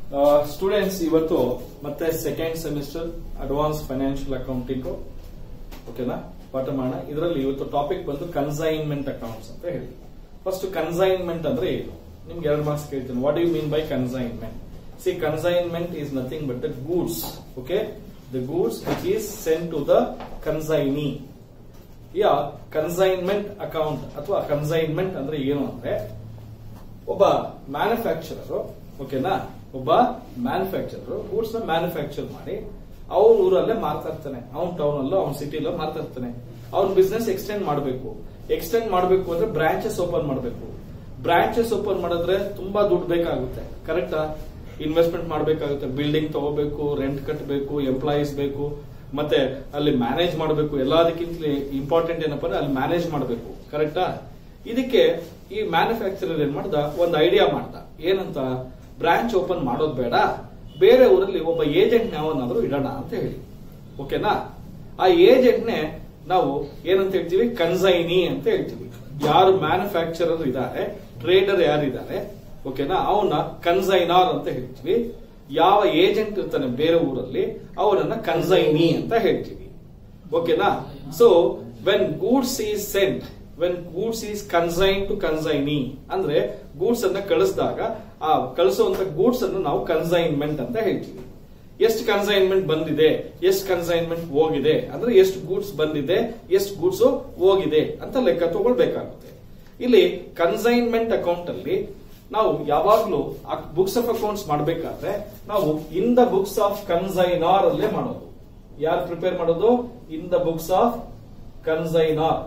Students ಇವತ್ತು ಮತ್ತೆ second semester advance financial accounting ಓಕೆನಾ ಪಾಠ ಮಾಡೋಣ ಇದರಲ್ಲಿ ಇವತ್ತು ಟಾಪಿಕ್ ಬಂದು ಕನ್ಸೈನ್ಮೆಂಟ್ ಅಕೌಂಟ್ಸ್ ಅಂತ ಹೇಳಿ ಫಸ್ಟ್ ಕನ್ಸೈನ್ಮೆಂಟ್ ಅಂದ್ರೆ ಏನು ನಿಮ್ಗೆ ಎರಡು ಮಾರ್ಕ್ಸ್ ಕೇಳ್ತೀನಿ what you mean by consignment see consignment is nothing but the goods okay the goods which is sent to the consignee ಯಾ ಕನ್ಸೈನ್ಮೆಂಟ್ ಅಕೌಂಟ್ ಅಥವಾ ಕನ್ಸೈನ್ಮೆಂಟ್ ಅಂದ್ರೆ ಏನು ಅಂದ್ರೆ ಒಬ್ಬ ಮ್ಯಾನುಫ್ಯಾಕ್ಚರರ್ ಓಕೆನಾ ಒಬ್ಬ ಮ್ಯಾನುಫ್ಯಾಕ್ಚರರ್ ಗೂಡ್ಸ್ ನ ಮ್ಯಾನುಫ್ಯಾಕ್ಚರ್ ಮಾಡಿ ಅವ್ರ ಊರಲ್ಲೇ ಮಾರ್ತಾ ಇರ್ತಾನೆ ಅವ್ನ ಟೌನ್ ಅಲ್ಲೋ ಅವ್ನ ಸಿಟಿಲೋ ಮಾರ್ತಾ ಇರ್ತಾನೆ ಅವ್ನ ಬಿಸ್ನೆಸ್ ಎಕ್ಸ್ಟೆಂಡ್ ಮಾಡಬೇಕು ಎಕ್ಸ್ಟೆಂಡ್ ಮಾಡಬೇಕು ಅಂದ್ರೆ ಬ್ರಾಂಚಸ್ ಓಪನ್ ಮಾಡಬೇಕು ಬ್ರಾಂಚಸ್ ಓಪನ್ ಮಾಡಿದ್ರೆ ತುಂಬಾ ದುಡ್ಡು ಬೇಕಾಗುತ್ತೆ ಕರೆಕ್ಟಾ ಇನ್ವೆಸ್ಟ್ಮೆಂಟ್ ಮಾಡಬೇಕಾಗುತ್ತೆ ಬಿಲ್ಡಿಂಗ್ ತಗೋಬೇಕು ರೆಂಟ್ ಕಟ್ಟಬೇಕು ಎಂಪ್ಲಾಯೀಸ್ ಬೇಕು ಮತ್ತೆ ಅಲ್ಲಿ ಮ್ಯಾನೇಜ್ ಮಾಡಬೇಕು ಎಲ್ಲದಕ್ಕಿಂತ ಇಂಪಾರ್ಟೆಂಟ್ ಏನಪ್ಪ ಅಂದ್ರೆ ಅಲ್ಲಿ ಮ್ಯಾನೇಜ್ ಮಾಡಬೇಕು ಕರೆಕ್ಟಾ ಇದಕ್ಕೆ ಈ ಮ್ಯಾನುಫ್ಯಾಕ್ಚರರ್ ಏನ್ ಮಾಡ್ದ ಒಂದು ಐಡಿಯಾ ಮಾಡ್ದ ಏನಂತ ಬ್ರಾಂಚ್ ಓಪನ್ ಮಾಡೋದ್ ಬೇಡ ಬೇರೆ ಊರಲ್ಲಿ ಒಬ್ಬ ಏಜೆಂಟ್ ಯಾವನ್ನಾದ್ರೂ ಇಡೋಣ ಅಂತ ಹೇಳಿ ಓಕೆನಾ ಆ ಏಜೆಂಟ್ ನೇ ನಾವು ಏನಂತ ಹೇಳ್ತೀವಿ ಕನ್ಸೈನಿ ಅಂತ ಹೇಳ್ತೀವಿ ಯಾರು ಮ್ಯಾನುಫ್ಯಾಕ್ಚರರ್ ಇದ್ದಾರೆ ಟ್ರೇಡರ್ ಯಾರಿದ್ದಾರೆ ಓಕೆನಾ ಅವನ್ನ ಕನ್ಸೈನಾರ್ ಅಂತ ಹೇಳ್ತೀವಿ ಯಾವ ಏಜೆಂಟ್ ಇರ್ತಾನೆ ಬೇರೆ ಊರಲ್ಲಿ ಅವನನ್ನ ಕನ್ಸೈನಿ ಅಂತ ಹೇಳ್ತೀವಿ ಓಕೆನಾ so when goods is sent when goods is consign to consignee ಅಂದ್ರೆ ಗೂಡ್ಸ್ ಅನ್ನ ಕಳಿಸಿದಾಗ ಆ ಕಳಿಸುವಂತ ಗೂಡ್ಸ್ ಅನ್ನು ನಾವು ಕನ್ಸೈನ್ಮೆಂಟ್ ಅಂತ ಹೇಳ್ತೀವಿ ಎಷ್ಟು ಕನ್ಸೈನ್ಮೆಂಟ್ ಬಂದಿದೆ ಎಷ್ಟು ಕನ್ಸೈನ್ಮೆಂಟ್ ಹೋಗಿದೆ ಅಂದ್ರೆ ಎಷ್ಟು ಗೂಡ್ಸ್ ಬಂದಿದೆ ಎಷ್ಟು ಗೂಡ್ಸ್ ಹೋಗಿದೆ ಅಂತ ಲೆಕ್ಕ ತಗೊಳ್ಬೇಕಾಗುತ್ತೆ ಇಲ್ಲಿ ಕನ್ಸೈನ್ಮೆಂಟ್ ಅಕೌಂಟ್ ಅಲ್ಲಿ ನಾವು ಯಾವಾಗ್ಲೂ ಬುಕ್ಸ್ ಆಫ್ ಅಕೌಂಟ್ಸ್ ಮಾಡಬೇಕಾದ್ರೆ ನಾವು in the books of consignor ಅಲ್ಲೇ ಮಾಡೋದು ಯಾರು ಪ್ರಿಪೇರ್ ಮಾಡೋದು in the books of consignor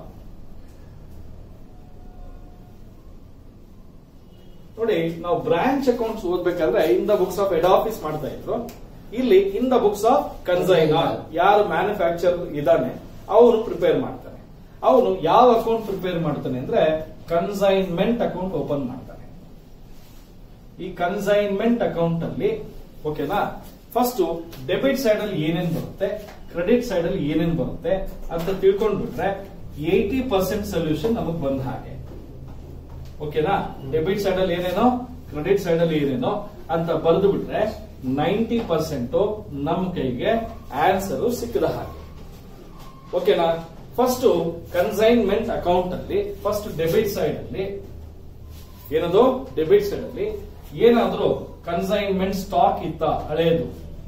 ನೋಡಿ ನಾವು ಬ್ರಾಂಚ್ ಅಕೌಂಟ್ಸ್ ಓದ್ಬೇಕಾದ್ರೆ in the books of head office ಮಾಡ್ತಾ ಇದ್ರು ಇಲ್ಲಿ in the books of consignor ಯಾರು ಮ್ಯಾನುಫ್ಯಾಕ್ಚರ್ ಇದ್ದಾನೆ ಅವನು ಪ್ರಿಪೇರ್ ಮಾಡ್ತಾನೆ ಅವನು ಯಾವ ಅಕೌಂಟ್ ಪ್ರಿಪೇರ್ ಮಾಡ್ತಾನೆ ಅಂದ್ರೆ ಕನ್ಸೈನ್ಮೆಂಟ್ ಅಕೌಂಟ್ ಓಪನ್ ಮಾಡ್ತಾನೆ ಈ ಕನ್ಸೈನ್ಮೆಂಟ್ ಅಕೌಂಟ್ ಅಲ್ಲಿ ಓಕೆನಾ ಫಸ್ಟ್ ಡೆಬಿಟ್ ಸೈಡ್ ಅಲ್ಲಿ ಏನೇನ್ ಬರುತ್ತೆ ಕ್ರೆಡಿಟ್ ಸೈಡ್ ಅಲ್ಲಿ ಏನೇನ್ ಬರುತ್ತೆ ಅಂತ ತಿಳ್ಕೊಂಡ್ಬಿಟ್ರೆ ಏಯ್ಟಿ ಪರ್ಸೆಂಟ್ ಸೊಲ್ಯೂಷನ್ ನಮಗ್ ಬಂದ ಹಾಗೆ ಓಕೆನಾ ಡೆಬಿಟ್ ಸೈಡ್ ಅಲ್ಲಿ ಏನೇನೋ ಕ್ರೆಡಿಟ್ ಸೈಡ್ ಅಲ್ಲಿ ಏನೇನೋ ಅಂತ ಬರೆದು ಬಿಟ್ರೆ ನೈಂಟಿ ಪರ್ಸೆಂಟ್ ನಮ್ ಕೈಗೆ ಆನ್ಸರ್ ಸಿಕ್ಕದ ಹಾಗೆ ಓಕೆನಾ ಫಸ್ಟ್ ಕನ್ಸೈನ್ಮೆಂಟ್ ಅಕೌಂಟ್ ಅಲ್ಲಿ ಫಸ್ಟ್ ಡೆಬಿಟ್ ಸೈಡ್ ಅಲ್ಲಿ ಏನದು ಡೆಬಿಟ್ ಸೈಡ್ ಅಲ್ಲಿ ಏನಾದ್ರೂ ಕನ್ಸೈನ್ಮೆಂಟ್ ಸ್ಟಾಕ್ ಇತ್ತ ಹಳೆಯದು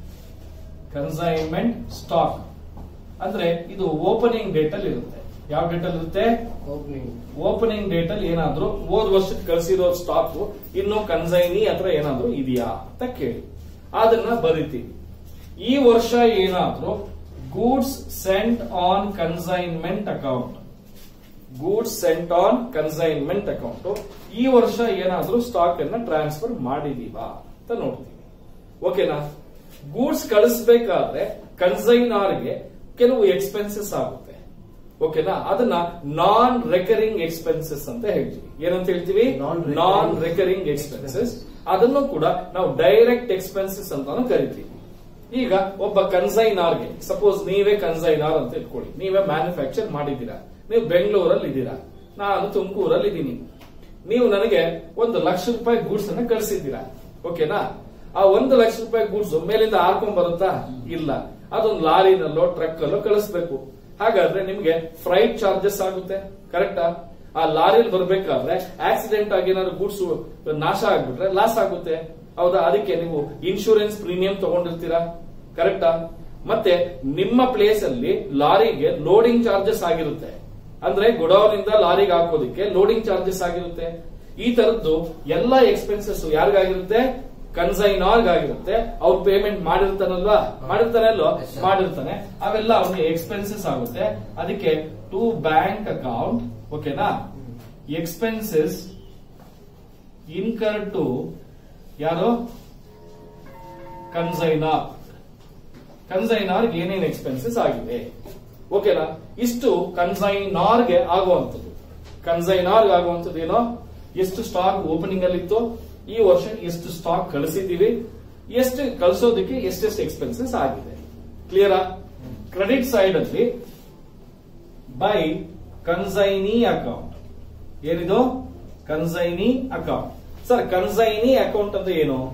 ಕನ್ಸೈನ್ಮೆಂಟ್ ಸ್ಟಾಕ್ ಅಂದ್ರೆ ಇದು ಓಪನಿಂಗ್ ಡೇಟ್ ಅಲ್ಲಿ ಇರುತ್ತೆ ಯಾವ ಡೇಟ್ ಅಲ್ಲಿ ಇರುತ್ತೆ ಓಪನಿಂಗ್ ಓಪನಿಂಗ್ ಡೇಟ್ ಅಲ್ಲಿ ಏನಾದ್ರೂ ಹೋದ್ ವರ್ಷಕ್ಕೆ ಕಳಿಸಿರೋ ಸ್ಟಾಕ್ ಇನ್ನು ಕನ್ಸೈನಿ ಹತ್ರ ಏನಾದ್ರೂ ಇದೆಯಾ ಅಂತ ಕೇಳಿ ಅದನ್ನ ಬರಿತೀವಿ ಈ ವರ್ಷ ಏನಾದ್ರೂ goods sent on consignment account goods sent on consignment account ಈ ವರ್ಷ ಏನಾದ್ರೂ ಸ್ಟಾಕ್ ಅನ್ನ ಟ್ರಾನ್ಸ್ಫರ್ ಮಾಡಿದೀವಾ ಅಂತ ನೋಡ್ತೀವಿ ಓಕೆನಾ ಗೂಡ್ಸ್ ಕಳಿಸ್ಬೇಕಾದ್ರೆ ಕನ್ಸೈನಾರ್ಗೆ ಕೆಲವು ಎಕ್ಸ್ಪೆನ್ಸಸ್ ಆಗುತ್ತೆ ಓಕೆನಾ ಅದನ್ನ ನಾನ್ ರೆಕರಿಂಗ್ ಎಕ್ಸ್ಪೆನ್ಸಸ್ ಅಂತ ಹೇಳ್ತೀವಿ ಏನಂತ ಹೇಳ್ತೀವಿ Non-recurring ನಾನ್ ರೆಕರಿಂಗ್ ಎಕ್ಸ್ಪೆನ್ಸಸ್ ಅದನ್ನು ಕೂಡ ನಾವು ಡೈರೆಕ್ಟ್ ಎಕ್ಸ್ಪೆನ್ಸಸ್ ಅಂತಾನು ಕರಿತೀವಿ ಈಗ ಒಬ್ಬ ಕನ್ಸೈನಾರ್ಗೆ ಸಪೋಸ್ ನೀವೇ ಕನ್ಸೈನಾರ್ ಅಂತ ಇಟ್ಕೊಳ್ಳಿ ನೀವೇ ಮ್ಯಾನುಫ್ಯಾಕ್ಚರ್ ಮಾಡಿದ್ದೀರಾ ನೀವು ಬೆಂಗಳೂರಲ್ಲಿ ಇದ್ದೀರಾ ನಾನು ತುಮಕೂರಲ್ಲಿ ಇದ್ದೀನಿ ನೀವು ನನಗೆ ಒಂದು ಲಕ್ಷ ರೂಪಾಯಿ ಗೂಡ್ಸ್ ಅನ್ನ ಕಳಿಸಿದ್ದೀರಾ ಓಕೆನಾ ಆ ಒಂದು ಲಕ್ಷ ರೂಪಾಯಿ ಗೂಡ್ಸ್ ಮೇಲಿಂದ ಹಾರ್ಕೊಂಡ್ ಬರುತ್ತಾ ಇಲ್ಲ ಅದೊಂದು ಲಾರಿನಲ್ಲೋ ಟ್ರಕ್ ಅಲ್ಲೋ ಕಳಿಸ್ಬೇಕು ಹಾಗಾದ್ರೆ ನಿಮ್ಗೆ ಫ್ರೈಟ್ ಚಾರ್ಜಸ್ ಆಗುತ್ತೆ ಕರೆಕ್ಟಾ ಆ ಲಾರಿಲಿ ಬರ್ಬೇಕಾದ್ರೆ ಆಕ್ಸಿಡೆಂಟ್ ಆಗಿ ಏನಾದ್ರು ಗೂಡ್ಸ್ ನಾಶ ಆಗ್ಬಿಟ್ರೆ ಲಾಸ್ ಆಗುತ್ತೆ ಹೌದಾ ಅದಕ್ಕೆ ನೀವು ಇನ್ಶೂರೆನ್ಸ್ ಪ್ರೀಮಿಯಂ ತಗೊಂಡಿರ್ತೀರಾ ಕರೆಕ್ಟಾ ಮತ್ತೆ ನಿಮ್ಮ ಪ್ಲೇಸ್ ಅಲ್ಲಿ ಲಾರಿಗೆ ಲೋಡಿಂಗ್ ಚಾರ್ಜಸ್ ಆಗಿರುತ್ತೆ ಅಂದ್ರೆ ಗುಡೌನ್ ಇಂದ ಲಾರಿಗೆ ಹಾಕೋದಕ್ಕೆ ಲೋಡಿಂಗ್ ಚಾರ್ಜಸ್ ಆಗಿರುತ್ತೆ ಈ ತರದ್ದು ಎಲ್ಲಾ ಎಕ್ಸ್ಪೆನ್ಸಸ್ ಯಾರಿಗಾಗಿರುತ್ತೆ ಕನ್ಸೈನಾರ್ಗ್ ಆಗಿರುತ್ತೆ ಅವ್ರು ಪೇಮೆಂಟ್ ಮಾಡಿರ್ತಾನಲ್ವಾ ಮಾಡಿರ್ತಾನೆ ಅಲ್ವಾ Yes, sir. ಮಾಡಿರ್ತಾನೆ ಅವೆಲ್ಲ ಅವನಿಗೆ ಎಕ್ಸ್ಪೆನ್ಸಸ್ ಆಗುತ್ತೆ ಅದಕ್ಕೆ ಟು ಬ್ಯಾಂಕ್ ಅಕೌಂಟ್ ಓಕೆನಾ ಎಕ್ಸ್ಪೆನ್ಸಸ್ ಇನ್ಕರ್ ಟು ಯಾರು ಕನ್ಸೈನಾರ್ ಕನ್ಸೈನಾರ್ಗೆ ಏನೇನು ಎಕ್ಸ್ಪೆನ್ಸಸ್ ಆಗಿದೆ ಓಕೆನಾ ಇಷ್ಟು ಕನ್ಸೈನಾರ್ಗೆ ಆಗುವಂಥದ್ದು ಕನ್ಸೈನಾರ್ಗೆ ಆಗುವಂಥದ್ದು ಏನೋ ಎಷ್ಟು ಸ್ಟಾಕ್ ಓಪನಿಂಗ್ ಅಲ್ಲಿ ಇತ್ತು ಈ ವರ್ಷ ಎಷ್ಟು ಸ್ಟಾಕ್ ಕಳಿಸಿದೀವಿ ಎಷ್ಟು ಕಳಿಸೋದಕ್ಕೆ ಎಷ್ಟೆಷ್ಟು ಎಕ್ಸ್ಪೆನ್ಸಸ್ ಆಗಿದೆ ಕ್ಲಿಯರಾ ಕ್ರೆಡಿಟ್ ಸೈಡ್ ಅಲ್ಲಿ ಬೈ ಕನ್ಸೈನಿ ಅಕೌಂಟ್ ಏನಿದು consignee account sir consignee account ಅಂದ್ರೆ ಏನು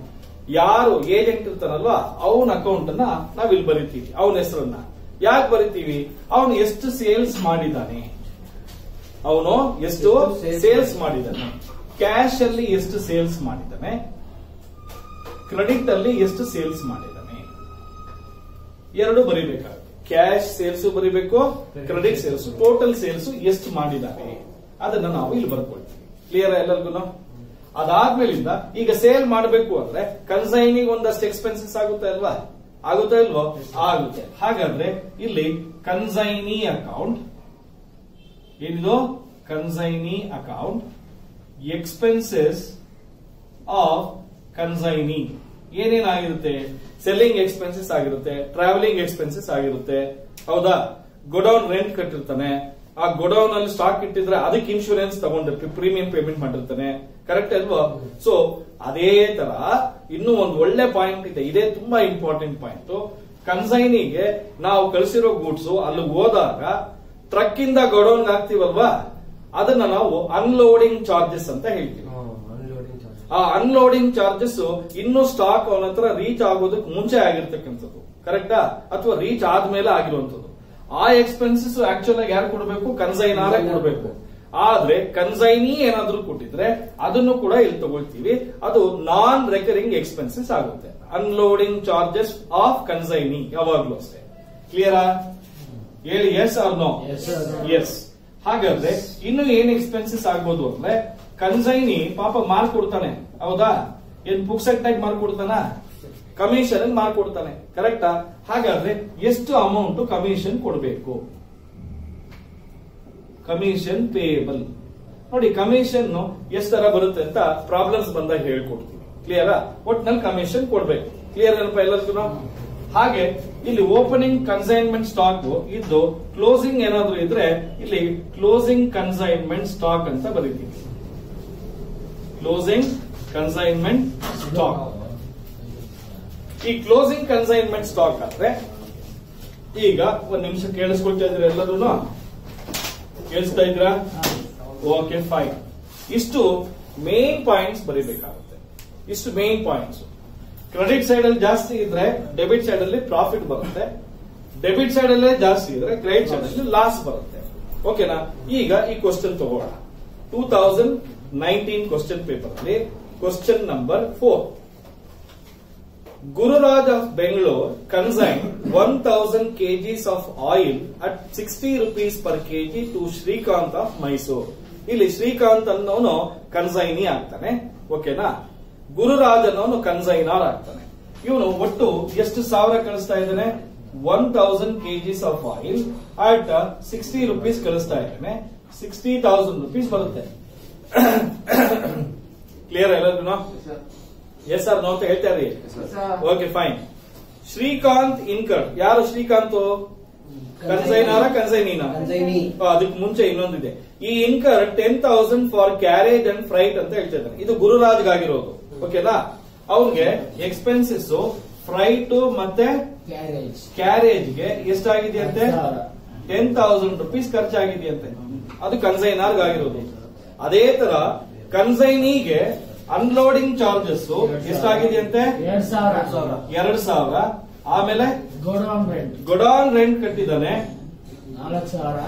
ಯಾರು ಏಜೆಂಟ್ ಇರ್ತಾನಲ್ವಾ ಅವನ ಅಕೌಂಟ್ ಅನ್ನ ನಾವ್ ಇಲ್ಲಿ ಬರಿತೀವಿ ಅವನ ಹೆಸರನ್ನ ಯಾಕೆ ಬರಿತೀವಿ ಅವನು ಎಷ್ಟು ಸೇಲ್ಸ್ ಮಾಡಿದ್ದಾನೆ ಅವನು ಎಷ್ಟು ಎಷ್ಟು sales ಸೇಲ್ಸ್ ಮಾಡಿದ್ದಾನೆ ಕ್ಯಾಶ್ ಅಲ್ಲಿ ಎಷ್ಟು ಸೇಲ್ಸ್ ಮಾಡಿದ್ದಾನೆ ಕ್ರೆಡಿಟ್ ಅಲ್ಲಿ ಎಷ್ಟು ಸೇಲ್ಸ್ ಮಾಡಿದ್ದಾನೆ ಎರಡು ಬರಿಬೇಕಾಗುತ್ತೆ ಕ್ಯಾಶ್ ಸೇಲ್ಸ್ ಬರಿಬೇಕು ಕ್ರೆಡಿಟ್ ಸೇಲ್ಸ್ ಟೋಟಲ್ ಸೇಲ್ಸ್ ಎಷ್ಟು ಮಾಡಿದ್ದಾರೆ ಅದನ್ನ ನಾವು ಇಲ್ಲಿ ಬರ್ಕೊಳ್ತೀವಿ ಕ್ಲಿಯರ್ ಎಲ್ಲರಿಗೂ ಅದಾದ್ಮೇಲಿಂದ ಈಗ ಸೇಲ್ ಮಾಡಬೇಕು ಅಂದ್ರೆ ಕನ್ಸೈನಿಗೆ ಒಂದಷ್ಟು ಎಕ್ಸ್ಪೆನ್ಸಸ್ ಆಗುತ್ತೆ ಅಲ್ವಾ ಆಗುತ್ತಾ ಇಲ್ವೋ ಆಗುತ್ತೆ ಹಾಗಾದ್ರೆ ಇಲ್ಲಿ ಕನ್ಸೈನಿ ಅಕೌಂಟ್ ಏನಿದು consignee account expenses of consignee ಏನೇನಾಗಿರುತ್ತೆ ಸೆಲ್ಲಿಂಗ್ ಎಕ್ಸ್ಪೆನ್ಸಸ್ ಆಗಿರುತ್ತೆ ಟ್ರಾವೆಲಿಂಗ್ ಎಕ್ಸ್ಪೆನ್ಸಸ್ ಆಗಿರುತ್ತೆ ಹೌದಾ ಗೋಡೌನ್ ರೆಂಟ್ ಕಟ್ಟಿರ್ತಾನೆ ಆ ಗೋಡೌನ್ ಅಲ್ಲಿ ಸ್ಟಾಕ್ ಇಟ್ಟಿದ್ರೆ ಅದಕ್ಕೆ ಇನ್ಶೂರೆನ್ಸ್ ತಗೊಂಡಿರ್ತೀವಿ ಪ್ರೀಮಿಯಂ ಪೇಮೆಂಟ್ ಮಾಡಿರ್ತಾನೆ ಕರೆಕ್ಟ್ ಅಲ್ವಾ ಸೊ ಅದೇ ತರ ಇನ್ನೂ ಒಂದು ಒಳ್ಳೆ ಪಾಯಿಂಟ್ ಇದೆ ಇದೇ ತುಂಬಾ ಇಂಪಾರ್ಟೆಂಟ್ ಪಾಯಿಂಟ್ ಕನ್ಸೈನಿಗೆ ನಾವು ಕಳಿಸಿರೋ ಗೂಡ್ಸ್ ಅಲ್ಲಿ ಹೋದಾಗ ಟ್ರಕ್ ಇಂದ ಗೋಡೌನ್ ಹಾಕ್ತಿವಲ್ವಾ ಅದನ್ನ ನಾವು ಅನ್ಲೋಡಿಂಗ್ ಚಾರ್ಜಸ್ ಅಂತ ಹೇಳ್ತೀವಿ ಅನ್ಲೋಡಿಂಗ್ ಚಾರ್ಜ್ ಆ ಅನ್ಲೋಡಿಂಗ್ ಚಾರ್ಜಸ್ ಇನ್ನು ಸ್ಟಾಕ್ ಅವನ ಹತ್ರ ರೀಚ್ ಆಗೋದಕ್ಕೆ ಮುಂಚೆ ಆಗಿರ್ತಕ್ಕಂಥದ್ದು ಕರೆಕ್ಟಾ ಅಥವಾ ರೀಚ್ ಆದ್ಮೇಲೆ ಆಗಿರುವಂತದ್ದು ಆ ಎಕ್ಸ್ಪೆನ್ಸಸ್ ಆಕ್ಚುಲ್ ಆಗಿ ಯಾರು ಕೊಡಬೇಕು ಕನ್ಸೈನಾರೇ ಕೊಡಬೇಕು ಆದ್ರೆ ಕನ್ಸೈನಿ ಏನಾದ್ರೂ ಕೊಟ್ಟಿದ್ರೆ ಅದನ್ನು ಕೂಡ ಇಲ್ಲಿ ತಗೊಳ್ತೀವಿ ಅದು ನಾನ್ ರೆಕರಿಂಗ್ ಎಕ್ಸ್ಪೆನ್ಸಸ್ ಆಗುತ್ತೆ ಅನ್ಲೋಡಿಂಗ್ ಚಾರ್ಜಸ್ ಆಫ್ ಕನ್ಸೈನಿ ಯಾವಾಗ್ಲೂ ಅಷ್ಟೇ ಕ್ಲಿಯರಾ ಹೇಳಿ yes or no Yes, sir. Yes ಹಾಗಾದ್ರೆ ಇನ್ನು ಏನ್ ಎಕ್ಸ್ಪೆನ್ಸಸ್ ಆಗ್ಬೋದು ಅಂದ್ರೆ ಕನ್ಸೈನಿ ಪಾಪ ಮಾರ್ಕ್ ಕೊಡ್ತಾನೆ ಹೌದಾ ಏನ್ ಪುಕ್ಸೆಟ್ ಆಗಿ ಮಾರ್ಕ್ ಕೊಡ್ತಾನ ಕಮಿಷನ್ ಮಾರ್ಕ್ ಕೊಡ್ತಾನೆ ಕರೆಕ್ಟಾ ಹಾಗಾದ್ರೆ ಎಷ್ಟು ಅಮೌಂಟ್ ಕಮಿಷನ್ ಕೊಡಬೇಕು ಕಮಿಷನ್ ಪೇಯಬಲ್ ನೋಡಿ ಕಮಿಷನ್ ಎಷ್ಟು ತರ ಬರುತ್ತೆ ಅಂತ ಪ್ರಾಬ್ಲಮ್ಸ್ ಬಂದಾಗ ಹೇಳ್ಕೊಡ್ತೀವಿ ಕ್ಲಿಯರಾ ಒಟ್ನಲ್ಲಿ ಕಮಿಷನ್ ಕೊಡ್ಬೇಕು ಕ್ಲಿಯರ್ ಏನಪ್ಪ ಎಲ್ಲರಿಗೂ ಹಾಗೆ ಇಲ್ಲಿ ಓಪನಿಂಗ್ ಕನ್ಸೈನ್ಮೆಂಟ್ ಸ್ಟಾಕ್ ಇದ್ದು ಕ್ಲೋಸಿಂಗ್ ಏನಾದ್ರೂ ಇದ್ರೆ ಇಲ್ಲಿ ಕ್ಲೋಸಿಂಗ್ ಕನ್ಸೈನ್ಮೆಂಟ್ ಸ್ಟಾಕ್ ಅಂತ ಬರೀತೀವಿ ಕ್ಲೋಸಿಂಗ್ ಕನ್ಸೈನ್ಮೆಂಟ್ ಸ್ಟಾಕ್ ಈ ಕ್ಲೋಸಿಂಗ್ ಕನ್ಸೈನ್ಮೆಂಟ್ ಸ್ಟಾಕ್ ಆದ್ರೆ ಈಗ ಒಂದ್ ನಿಮಿಷ ಕೇಳಿಸ್ಕೊಳ್ತಾ ಇದ್ರೆ ಎಲ್ಲರೂ ಕೇಳಿಸ್ತಾ ಇದ್ರಾ ಓಕೆ ಫೈನ್ ಇಷ್ಟು ಮೇನ್ ಪಾಯಿಂಟ್ಸ್ ಬರೀಬೇಕಾಗುತ್ತೆ ಇಷ್ಟು ಮೇನ್ ಪಾಯಿಂಟ್ಸ್ ಕ್ರೆಡಿಟ್ ಸೈಡ್ ಅಲ್ಲಿ ಜಾಸ್ತಿ ಇದ್ರೆ ಡೆಬಿಟ್ ಸೈಡ್ ಅಲ್ಲಿ ಪ್ರಾಫಿಟ್ ಬರುತ್ತೆ ಡೆಬಿಟ್ ಸೈಡ್ ಅಲ್ಲೇ ಜಾಸ್ತಿ ಇದ್ರೆ ಕ್ರೆಡಿಟ್ ಸೈಡ್ ಅಲ್ಲಿ ಲಾಸ್ ಬರುತ್ತೆ ಓಕೆನಾ ಈಗ ಈ ಕ್ವಶನ್ ತಗೋಣ two thousand nineteen question paper ಅಲ್ಲಿ question number four Gururaj of Bangalore consigned 1000 kgs of oil at 60 rupees per kg to Srikanth of Mysuru ಇಲ್ಲಿ ಶ್ರೀಕಾಂತ್ ಅನ್ನೋನು ಕನ್ಸೈನಿ ಆಗ್ತಾನೆ ಓಕೆನಾ ಗುರುರಾಜ್ ಅನ್ನೋನು ಕನ್ಸೈನಾರ್ ಆಗ್ತಾನೆ ಇವನು ಒಟ್ಟು ಎಷ್ಟು ಸಾವಿರ ಕಳಿಸ್ತಾ ಇದ್ದಾನೆ one thousand kgs of oil at sixty rupees ಕಳಿಸ್ತಾ ಇದ್ದಾನೆ ಸಿಕ್ಸ್ಟಿ ತೌಸಂಡ್ ರುಪೀಸ್ ಬರುತ್ತೆ ಕ್ಲಿಯರ್ ಎಲ್ಲರಿಗೂ ಎಸ್ ಸರ್ ನಾವು ಅಂತ ಹೇಳ್ತಾ ಇರಿ ಓಕೆ ಫೈನ್ ಶ್ರೀಕಾಂತ್ ಇನ್ಕರ್ ಯಾರು ಶ್ರೀಕಾಂತ್ ಕನ್ಸೈನಾರ ಕನ್ಸೈನಿನ ಕನ್ಸೈನಿ. ಅದಕ್ಕೆ ಮುಂಚೆ ಇನ್ನೊಂದಿದೆ ಈ incur ten thousand for carriage and freight ಅಂತ ಹೇಳ್ತಾ ಇದ್ದಾನೆ ಇದು ಗುರುರಾಜ್ಗಾಗಿರೋದು ಓಕೆನಾ ಅವನ್ಗೆ ಎಕ್ಸ್ಪೆನ್ಸಸ್ ಫ್ರೈಟ್ ಮತ್ತೆ ಕ್ಯಾರೇಜ್ ಕ್ಯಾರೇಜ್ಗೆ ಎಷ್ಟಾಗಿದೆಯಂತೆ ಹತ್ತು ಸಾವಿರ. ಟೆನ್ ತೌಸಂಡ್ ರುಪೀಸ್ ಖರ್ಚಾಗಿದೆಯಂತೆ ಅದು ಕನ್ಸೈನಾರ್ಗ್ ಆಗಿರೋದು ಅದೇ ತರ ಕನ್ಸೈನಿಗೆ ಅನ್ಲೋಡಿಂಗ್ ಚಾರ್ಜಸ್ ಎಷ್ಟಾಗಿದೆಯಂತೆ ಎರಡ್ ಸಾವಿರ ಎರಡ್ ಸಾವಿರ ಆಮೇಲೆ ಗೋಡೌನ್ ರೆಂಟ್ ಗೊಡಾನ್ ರೆಂಟ್ ಕಟ್ಟಿದ್ದಾನೆ ನಾಲ್ಕು ಸಾವಿರ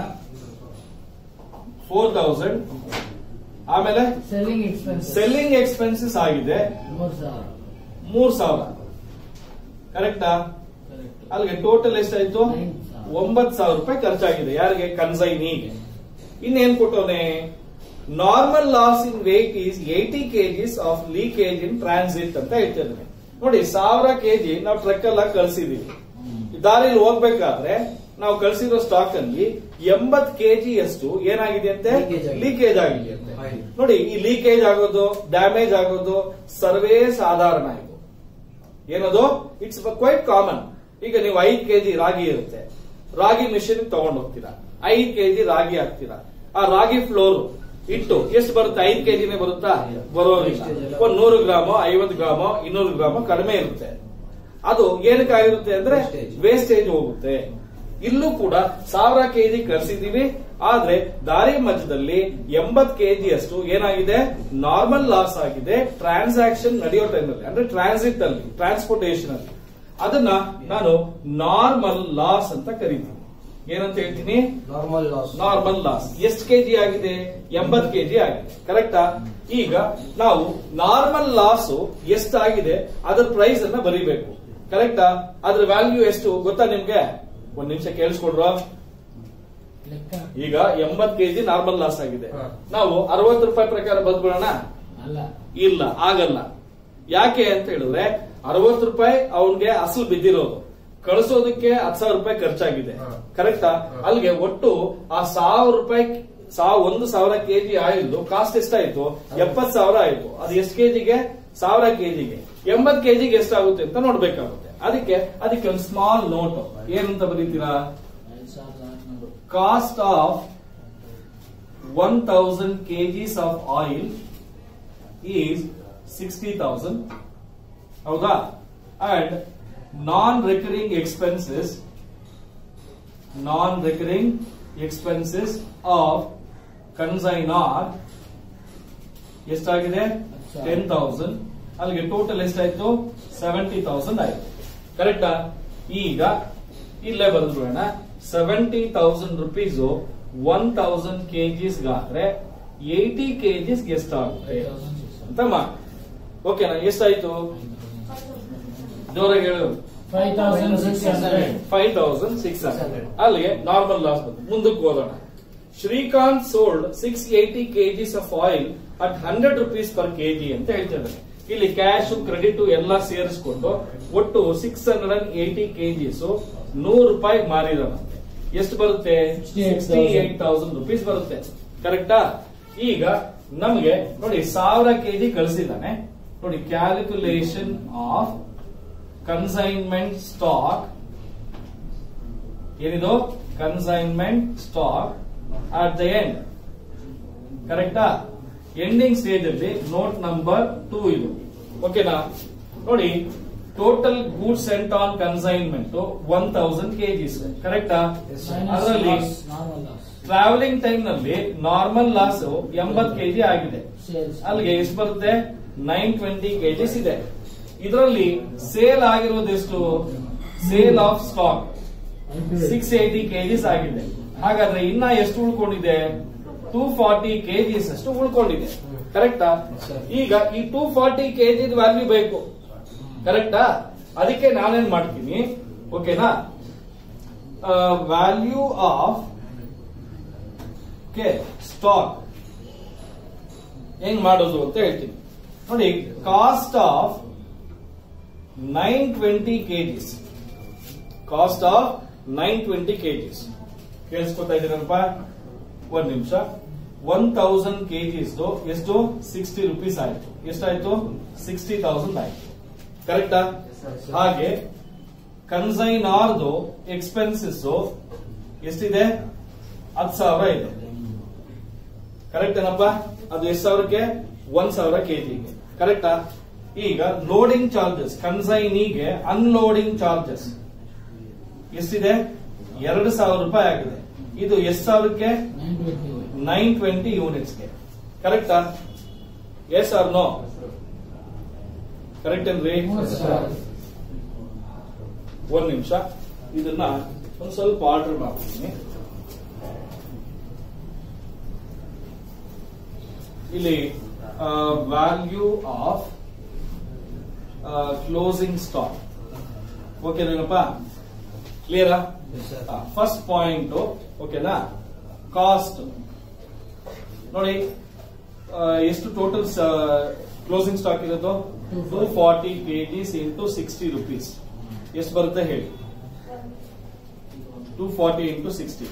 ಫೋರ್ ತೌಸಂಡ್ ಆಮೇಲೆ ಸೆಲ್ಲಿಂಗ್ ಎಕ್ಸ್ಪೆನ್ಸ್ ಸೆಲ್ಲಿಂಗ್ ಎಕ್ಸ್ಪೆನ್ಸಸ್ ಆಗಿದೆ ಮೂರ್ ಸಾವಿರ ಮೂರ್ ಸಾವಿರ ಕರೆಕ್ಟಾ ಕರೆಕ್ಟ್ ಅಲ್ಲಿಗೆ ಟೋಟಲ್ ಎಷ್ಟಾಯ್ತು Nine ಸಾವಿರ. ಒಂಬತ್ ಸಾವಿರ ರೂಪಾಯಿ ಖರ್ಚಾಗಿದೆ ಯಾರಿಗೆ ಕನ್ಸೈನಿಗೆ ಇನ್ನೇನ್ ಕೊಟ್ಟವನೆ normal loss in weight is eighty kgs of leakage in transit ಅಂತ ಹೇಳ್ತಿದ್ದಾನೆ ನೋಡಿ ಸಾವಿರ ಕೆಜಿ ನಾವು ಟ್ರಕ್ ಎಲ್ಲ ಕಳ್ಸಿದೀವಿ ದಾರಿಲಿ ಹೋಗ್ಬೇಕಾದ್ರೆ ನಾವು ಕಳ್ಸಿರೋ ಸ್ಟಾಕ್ ಅಲ್ಲಿ ಎಂಬತ್ ಕೆಜಿ ಅಷ್ಟು ಏನಾಗಿದೆ ಅಂತೆ Leakage ಆಗಿದೆ. ಲೀಕೇಜ್ ಆಗಿದೆ ಅಂತೆ ಆಗಿದೆ. ನೋಡಿ ಈ ಲೀಕೇಜ್ ಆಗೋದು ಡ್ಯಾಮೇಜ್ ಆಗೋದು ಸರ್ವೇ ಸಾಧಾರಣ ಇದು ಏನದು ಇಟ್ಸ್ ಕ್ವೈಟ್ ಕಾಮನ್ ಈಗ ನೀವು ಐದ್ ಕೆಜಿ ರಾಗಿ ಇರುತ್ತೆ ರಾಗಿ ಮಿಷಿನ್ ತಗೊಂಡ್ ಹೋಗ್ತೀರಾ ಐದ್ ಕೆಜಿ ರಾಗಿ ಹಾಕ್ತೀರಾ ಆ ರಾಗಿ ಫ್ಲೋರ್ ಇಟ್ಟು ಎಷ್ಟು ಬರುತ್ತೆ ಐದ್ ಕೆಜಿನೇ ಬರುತ್ತಾ ಬರೋದಿಲ್ಲ ಒಂದ್ ನೂರು ಗ್ರಾಮೋ ಐವತ್ತು ಗ್ರಾಮೋ ಇನ್ನೂರು ಗ್ರಾಮೋ ಕಡಿಮೆ ಇರುತ್ತೆ ಅದು ಏನಕ್ಕಾಗಿರುತ್ತೆ ಅಂದ್ರೆ Wastage. ವೇಸ್ಟೇಜ್ ಹೋಗುತ್ತೆ ಇಲ್ಲೂ ಕೂಡ ಸಾವಿರ ಕೆಜಿ ಕರ್ಸಿದೀವಿ ಆದ್ರೆ ದಾರಿ ಮಧ್ಯದಲ್ಲಿ ಎಂಬತ್ ಕೆಜಿ ಅಷ್ಟು ಏನಾಗಿದೆ ನಾರ್ಮಲ್ ಲಾಸ್ ಆಗಿದೆ ಟ್ರಾನ್ಸಾಕ್ಷನ್ ನಡೆಯೋ ಟೈಮಲ್ಲಿ ಅಂದ್ರೆ ಟ್ರಾನ್ಸಿಟ್ ಅಲ್ಲಿ ಟ್ರಾನ್ಸ್ಪೋರ್ಟೇಷನ್ ಅಲ್ಲಿ ಅದನ್ನ ನಾನು ನಾರ್ಮಲ್ ಲಾಸ್ ಅಂತ ಕರಿತೀನಿ ಏನಂತ ಹೇಳ್ತೀನಿ ನಾರ್ಮಲ್ ಲಾಸ್ ನಾರ್ಮಲ್ ಲಾಸ್ ಎಷ್ಟು ಕೆಜಿ ಆಗಿದೆ ಎಂಬತ್ ಕೆಜಿ ಆಗಿದೆ ಕರೆಕ್ಟಾ ಈಗ ನಾವು ನಾರ್ಮಲ್ ಲಾಸ್ ಎಷ್ಟಾಗಿದೆ ಅದ್ರ ಪ್ರೈಸ್ ಅನ್ನ ಬರೀಬೇಕು ಕರೆಕ್ಟಾ ಅದ್ರ ವ್ಯಾಲ್ಯೂ ಎಷ್ಟು ಗೊತ್ತಾ ನಿಮ್ಗೆ ಒಂದ್ ನಿಮಿಷ ಕೇಳಿಸ್ಕೊಡ್ರ ಲೆಕ್ಕ ಈಗ ಎಂಬತ್ ಕೆಜಿ ನಾರ್ಮಲ್ ಲಾಸ್ ಆಗಿದೆ ಹಾ. ನಾವು ಅರವತ್ತು ರೂಪಾಯಿ ಪ್ರಕಾರ ಬಂದ್ಬಿಡೋಣ ಅಲ್ಲ ಇಲ್ಲ ಆಗಲ್ಲ ಯಾಕೆ ಅಂತ ಹೇಳಿದ್ರೆ ಅರವತ್ತು ರೂಪಾಯಿ ಅವನ್ಗೆ ಅಸಲು ಬಿದ್ದಿರೋದು ಕಳಿಸೋದಕ್ಕೆ ಹತ್ತು ಸಾವಿರ ರೂಪಾಯಿ ಖರ್ಚಾಗಿದೆ ಹಾ. ಕರೆಕ್ಟಾ ಹಾ. ಅಲ್ಲಿಗೆ ಒಟ್ಟು ಆ ಸಾವಿರ ರೂಪಾಯಿ ಸಾವ್ ಒಂದು ಸಾವಿರ ಕೆಜಿ ಆಯಿಲ್ ಕಾಸ್ಟ್ ಎಷ್ಟಾಯ್ತು ಎಪ್ಪತ್ ಸಾವಿರ ಆಯ್ತು ಅದು ಎಷ್ಟು ಕೆಜಿಗೆ ಸಾವಿರ ಕೆಜಿಗೆ ಎಂಬತ್ ಕೆಜಿಗೆ ಎಷ್ಟಾಗುತ್ತೆ ಅಂತ ನೋಡ್ಬೇಕಾಗುತ್ತೆ ಅದಕ್ಕೆ ಅದಕ್ಕೆ ಒಂದು ಸ್ಮಾಲ್ ನೋಟ್ ಏನಂತ ಬರೀತೀರಾ ಐದು ಸಾವಿರದ ಆರುನೂರು cost of one thousand kgs of oil is sixty thousand ಹೌದಾ and non recurring expenses non recurring expenses of consignor ಎಷ್ಟಾಗಿದೆ ಅಚ್ಚಾ. ಟೆನ್ ತೌಸಂಡ್ ಅಲ್ಲಿಗೆ ಟೋಟಲ್ ಎಷ್ಟಾಯ್ತು ಸೆವೆಂಟಿ ತೌಸಂಡ್ ಆಯ್ತು ಕರೆಕ್ಟಾ ಈಗ ಇಲ್ಲೇ ಬಂದ್ಬಿಡೋಣ seventy thousand rupees one thousand kgs ಗಾದ್ರೆ ಏಯ್ಟಿ ಕೆಜಿಸ್ ಎಷ್ಟಾಗುತ್ತೆ ಫೈವ್ ತೌಸಂಡ್ ಸಿಕ್ಸ್ ಅಂತ ಮಾಡಿ ಓಕೆನಾ ಎಷ್ಟಾಯ್ತು ಜೋರಾಗಿ ಹೇಳು five thousand six hundred five thousand six hundred ಅಲ್ಲಿಗೆ ನಾರ್ಮಲ್ ಲಾಸ್ ಬಂತು ಮುಂದಕ್ಕೆ ಹೋಗೋಣ Srikanth sold six eighty kgs of oil at hundred rupees per kg ಅಂತ ಹೇಳ್ತಿದ್ದಾರೆ ಇಲ್ಲಿ ಕ್ಯಾಶ್ ಕ್ರೆಡಿಟ್ ಎಲ್ಲ ಸೇರಿಸ್ಕೊಂಡು ಒಟ್ಟು six hundred and eighty kgs ನೂರು ರೂಪಾಯಿ ಮಾರಿದಾನಂತೆ ಎಷ್ಟು ಬರುತ್ತೆ 68,000. ಸಿಕ್ಸ್ಟಿ ಏಟ್ ತೌಸಂಡ್ ರುಪೀಸ್ ಬರುತ್ತೆ ಕರೆಕ್ಟಾ ಈಗ ನಮಗೆ ನೋಡಿ ಸಾವಿರ ಕೆಜಿ ಕಳಿಸಿದಾನೆ ನೋಡಿ ಕ್ಯಾಲ್ಕುಲೇಷನ್ ಆಫ್ ಕನ್ಸೈನ್ಮೆಂಟ್ ಸ್ಟಾಕ್ ಏನಿದು consignment stock at the end ಕರೆಕ್ಟಾ ಎಂಡಿಂಗ್ ಸ್ಟೇಜ್ ಅಲ್ಲಿ ನೋಟ್ ನಂಬರ್ ಟೂ ಇದು ಓಕೆನಾ ನೋಡಿ total goods sent on consignment one thousand kgs ಕರೆಕ್ಟಾ ಅದರಲ್ಲಿ ನಾರ್ಮಲ್ ಲಾಸ್ ಟ್ರಾವೆಲಿಂಗ್ ಟೈಮ್ ನಲ್ಲಿ ನಾರ್ಮಲ್ ಲಾಸ್ ಎಂಬತ್ ಕೆಜಿ ಆಗಿದೆ ಸೇಲ್ಸ್ ಅಲ್ಲಿಗೆ ಎಷ್ಟು ಬರುತ್ತೆ ನೈನ್ ಟ್ವೆಂಟಿ ಕೆಜಿಸ್ ಇದೆ ಇದರಲ್ಲಿ ಸೇಲ್ ಆಗಿರೋದು ಎಷ್ಟು sale of stock six eighty kgs ಆಗಿದೆ ಹಾಗಾದ್ರೆ ಇನ್ನ ಎಷ್ಟು ಉಳ್ಕೊಂಡಿದೆ ಟೂ ಫಾರ್ಟಿ ಕೆಜಿಸ್ ಅಷ್ಟು ಉಳ್ಕೊಂಡಿದೆ ಕರೆಕ್ಟಾ Sir. ಈಗ ಈ ಟೂ ಫಾರ್ಟಿ ಕೆಜಿ ವ್ಯಾಲ್ಯೂ ಬೇಕು ಕರೆಕ್ಟಾ ಅದಕ್ಕೆ ನಾನೇನ್ ಮಾಡ್ತೀನಿ ಓಕೆನಾ ವ್ಯಾಲ್ಯೂ ಆಫ್ ಕೆ ಸ್ಟಾಕ್ ಹೆಂಗ್ ಮಾಡೋದು ಅಂತ ಹೇಳ್ತೀನಿ ನೋಡಿ cost of nine twenty kgs cost of nine twenty kgs ಕೇಳಿಸ್ಕೊತಾ ಇದ್ದೀರಪ್ಪ ಒಂದ್ ನಿಮಿಷ ಒನ್ ತೌಸಂಡ್ ಕೆಜಿಸ್ ಎಷ್ಟು ಸಿಕ್ಸ್ಟಿ ರುಪೀಸ್ ಆಯ್ತು ಎಷ್ಟಾಯ್ತು ಸಿಕ್ಸ್ಟಿ ತೌಸಂಡ್ ಆಯ್ತು ಕರೆಕ್ಟಾ ಹಾಗೆ ಕನ್ಸೈನಾರ್ದು ಎಕ್ಸ್ಪೆನ್ಸಸ್ ಎಷ್ಟಿದೆ ಹತ್ತು ಸಾವಿರ ಇದೆ ಕರೆಕ್ಟ್ ಏನಪ್ಪ ಅದು ಎಷ್ಟು ಸಾವಿರಕ್ಕೆ ಒಂದ್ ಸಾವಿರ ಕೆಜಿಗೆ ಕರೆಕ್ಟಾ ಈಗ ಲೋಡಿಂಗ್ ಚಾರ್ಜಸ್ ಕನ್ಸೈನಿಗೆ ಅನ್ಲೋಡಿಂಗ್ ಚಾರ್ಜಸ್ ಎಷ್ಟಿದೆ ಎರಡು ಸಾವಿರ ರೂಪಾಯಿ ಆಗಿದೆ ಇದು ಎಷ್ಟು ಸಾವಿರಕ್ಕೆ ನೈನ್ ಟ್ವೆಂಟಿ ನೈನ್ ಟ್ವೆಂಟಿ ಯೂನಿಟ್ಸ್ಗೆ ಕರೆಕ್ಟಾ ಎಸ್ ಆರ್ ನೋ ಕರೆಕ್ಟ್ ಏನ್ರಿ ಮೂರು ಸಾವಿರ ಒಂದ್ ನಿಮಿಷ ಇದನ್ನ ಒಂದ್ ಸ್ವಲ್ಪ ಆರ್ಡರ್ ಮಾಡ್ತೀನಿ ಇಲ್ಲಿ ವ್ಯಾಲ್ಯೂ ಆಫ್ ಕ್ಲೋಸಿಂಗ್ ಸ್ಟಾಕ್ ಓಕೆನೇನಪ್ಪ ಕ್ಲಿಯರಾ ಫಸ್ಟ್ ಪಾಯಿಂಟ್ ಓಕೆನಾ ಕಾಸ್ಟ್ ನೋಡಿ ಆ, ಎಷ್ಟು ಟೋಟಲ್ ಕ್ಲೋಸಿಂಗ್ ಸ್ಟಾಕ್ ಇರೋದು two forty kgs into sixty rupees ಎಷ್ಟು ಬರುತ್ತೆ ಹೇಳಿ two forty into sixty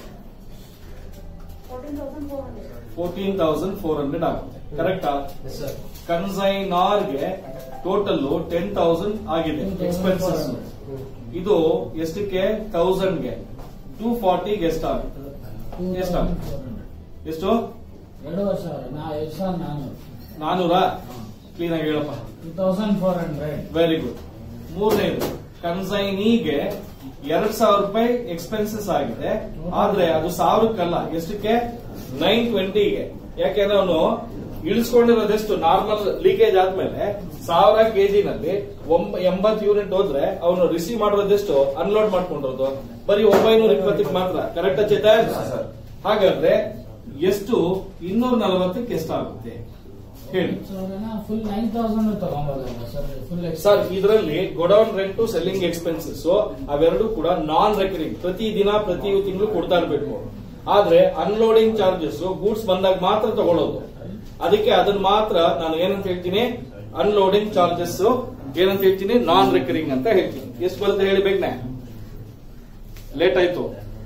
fourteen thousand four hundred ಆಗುತ್ತೆ ಕರೆಕ್ಟಾ ಸರ್ ಕನ್ಸೈನಾರ್ಗೆ ಟೋಟಲ್ ಟೆನ್ ತೌಸಂಡ್ ಆಗಿದೆ ಎಕ್ಸ್ಪೆನ್ಸಸ್ ಇದು ಎಷ್ಟಕ್ಕೆ ತೌಸಂಡ್ಗೆ ಟೂ ಫಾರ್ಟಿಗೆ ಎಷ್ಟಾಗುತ್ತೆ ಎಷ್ಟಾಗುತ್ತೆ ಎಷ್ಟು ಎರಡೂವರೆ ಸಾವಿರ ನಾ ಎರಡು ಸಾವಿರ ನಾನ್ನೂರು ನಾನೂರ ಕ್ಲೀನ್ ಆಗಿ ಹೇಳಪ್ಪ two thousand four hundred very good ಮೂರನೇದು ಕನ್ಸೈನಿಗೆ ಎರಡ್ ಸಾವಿರ ರೂಪಾಯಿ ಎಕ್ಸ್ಪೆನ್ಸಸ್ ಆಗಿದೆ ಆದ್ರೆ ಅದು ಸಾವಿರಕ್ಕಲ್ಲ ಎಷ್ಟಕ್ಕೆ ನೈನ್ ಟ್ವೆಂಟಿಗೆ ಯಾಕೆಂದ್ರೆ ಅವನು ಇಳಿಸ್ಕೊಂಡಿರೋದೆಷ್ಟು ನಾರ್ಮಲ್ ಲೀಕೇಜ್ ಆದ್ಮೇಲೆ ಸಾವಿರ ಕೆಜಿನಲ್ಲಿ ಎಂಬತ್ ಯೂನಿಟ್ ಹೋದ್ರೆ ಅವನು ರಿಸೀವ್ ಮಾಡಿರೋದೆಷ್ಟು ಅನ್ಲೋಡ್ ಮಾಡ್ಕೊಂಡಿರೋದು ಬರೀ ಒಂಬೈನೂರ ಇಪ್ಪತ್ತಕ್ಕೆ ಮಾತ್ರ ಕರೆಕ್ಟ್ ಚೇತನ್ ಹಾಗಾದ್ರೆ ಎಷ್ಟು ಇನ್ನೂರ ನಲವತ್ತಕ್ಕೆ ಎಷ್ಟಾಗುತ್ತೆ ಹೇಳಿ ಫುಲ್ ನೈನ್ ತೌಸಂಡ್ ತಗೊಂಬೋದಲ್ಲ ಸರ್ ಫುಲ್ ಸರ್ ಇದರಲ್ಲಿ ಗೋಡೌನ್ ರೆಂಟ್ ಸೆಲ್ಲಿಂಗ್ ಎಕ್ಸ್ಪೆನ್ಸಸ್ ಅವೆರಡು ಕೂಡ ನಾನ್ ರೆಕರಿಂಗ್ ಪ್ರತಿ ದಿನ ಪ್ರತಿ ತಿಂಗಳು ಕೊಡ್ತಾ ಇರಬೇಕು ಆದ್ರೆ ಅನ್ಲೋಡಿಂಗ್ ಚಾರ್ಜಸ್ ಗೂಡ್ಸ್ ಬಂದಾಗ ಮಾತ್ರ ತಗೊಳ್ಳೋದು ಅದಕ್ಕೆ ಅದನ್ನ ಮಾತ್ರ ನಾನು ಏನಂತ ಹೇಳ್ತೀನಿ ಅನ್ಲೋಡಿಂಗ್ ಚಾರ್ಜಸ್ ಏನಂತ ಹೇಳ್ತೀನಿ ನಾನ್ ರೆಕರಿಂಗ್ ಅಂತ ಹೇಳ್ತೀನಿ ಎಷ್ಟು ಬರುತ್ತೆ ಹೇಳಿ ಬೇಕನೆ ಲೇಟ್ ಆಯ್ತು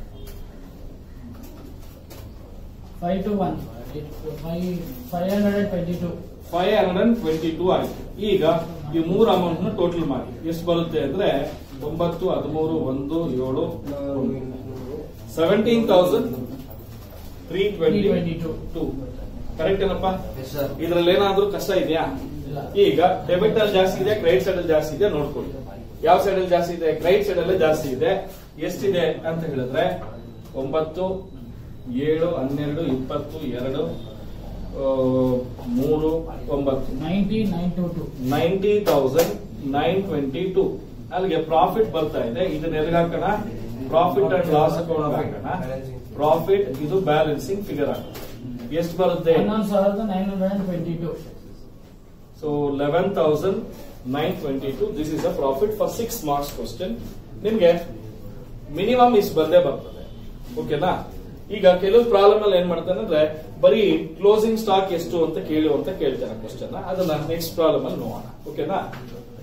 five two one five five hundred and twenty two five hundred and twenty two ಆಯ್ತು ಈಗ ಈ ಮೂರು ಅಮೌಂಟ್ ನ ಟೋಟಲ್ ಮಾಡಿ ಎಷ್ಟು ಬರುತ್ತೆ ಅಂದ್ರೆ ಒಂಬತ್ತು ಹದಿಮೂರು ಒಂದು ಏಳು seventeen thousand three twenty 322. Two correct ಏನಪ್ಪ Yes, sir. ಇದ್ರಲ್ಲಿ ಏನಾದ್ರೂ ಕಷ್ಟ ಇದೆಯಾ ಇಲ್ಲ ಈಗ ಡೆಬಿಟ್ ಅಲ್ಲಿ ಜಾಸ್ತಿ ಇದೆ ಕ್ರೆಡಿಟ್ ಸೈಡ್ ಅಲ್ಲಿ ಜಾಸ್ತಿ ಇದೆ ನೋಡ್ಕೊಳ್ಳಿ ಯಾವ ಸೈಡ್ ಅಲ್ಲಿ ಜಾಸ್ತಿ ಇದೆ ಕ್ರೆಡಿಟ್ ಸೈಡ್ ಅಲ್ಲಿ ಜಾಸ್ತಿ ಇದೆ ಎಷ್ಟಿದೆ ಅಂತ ಹೇಳಿದ್ರೆ ಒಂಬತ್ತು ಏಳು ಹನ್ನೆರಡು ಇಪ್ಪತ್ತು ಎರಡು ಆ, ಮೂರು ಒಂಬತ್ತು ninety nine two two ninety thousand nine twenty two ಅಲ್ಲಿಗೆ ಪ್ರಾಫಿಟ್ ಬರ್ತಾ ಇದೆ ಇದನ್ನ ಎಲ್ಲಿಗೆ ಹಾಕೋಣ ಪ್ರಾಫಿಟ್ ಅಂಡ್ ಲಾಸ್ ಅಕೌಂಟ್ ಹಾಕೋಣ ಪ್ರಾಫಿಟ್ ಇದು ಬ್ಯಾಲೆನ್ಸಿಂಗ್ ಫಿಗರ್ ಹಾಕೋಣ ಎಷ್ಟು ಬರುತ್ತೆ ಹನ್ನೊಂದು ಸಾವಿರದ nine hundred and twenty two so eleven thousand nine twenty two this is a profit for six marks question ನಿಮ್ಗೆ ಮಿನಿಮಮ್ ಇಷ್ಟು ಬಂದೇ ಬರ್ತದೆ ಓಕೆನಾ ಈಗ ಕೆಲವು ಪ್ರಾಬ್ಲಮ್ ಅಲ್ಲಿ ಏನ್ ಮಾಡ್ತಾನೆ ಅಂದ್ರೆ ಬರೀ ಕ್ಲೋಸಿಂಗ್ ಸ್ಟಾಕ್ ಎಷ್ಟು ಅಂತ ಕೇಳು ಅಂತ ಕೇಳ್ತಾನೆ ಕ್ವಶನ್ ಅದನ್ನ ನೆಕ್ಸ್ಟ್ ಪ್ರಾಬ್ಲಮ್ ಅಲ್ಲಿ ನೋಡೋಣ ಓಕೆನಾ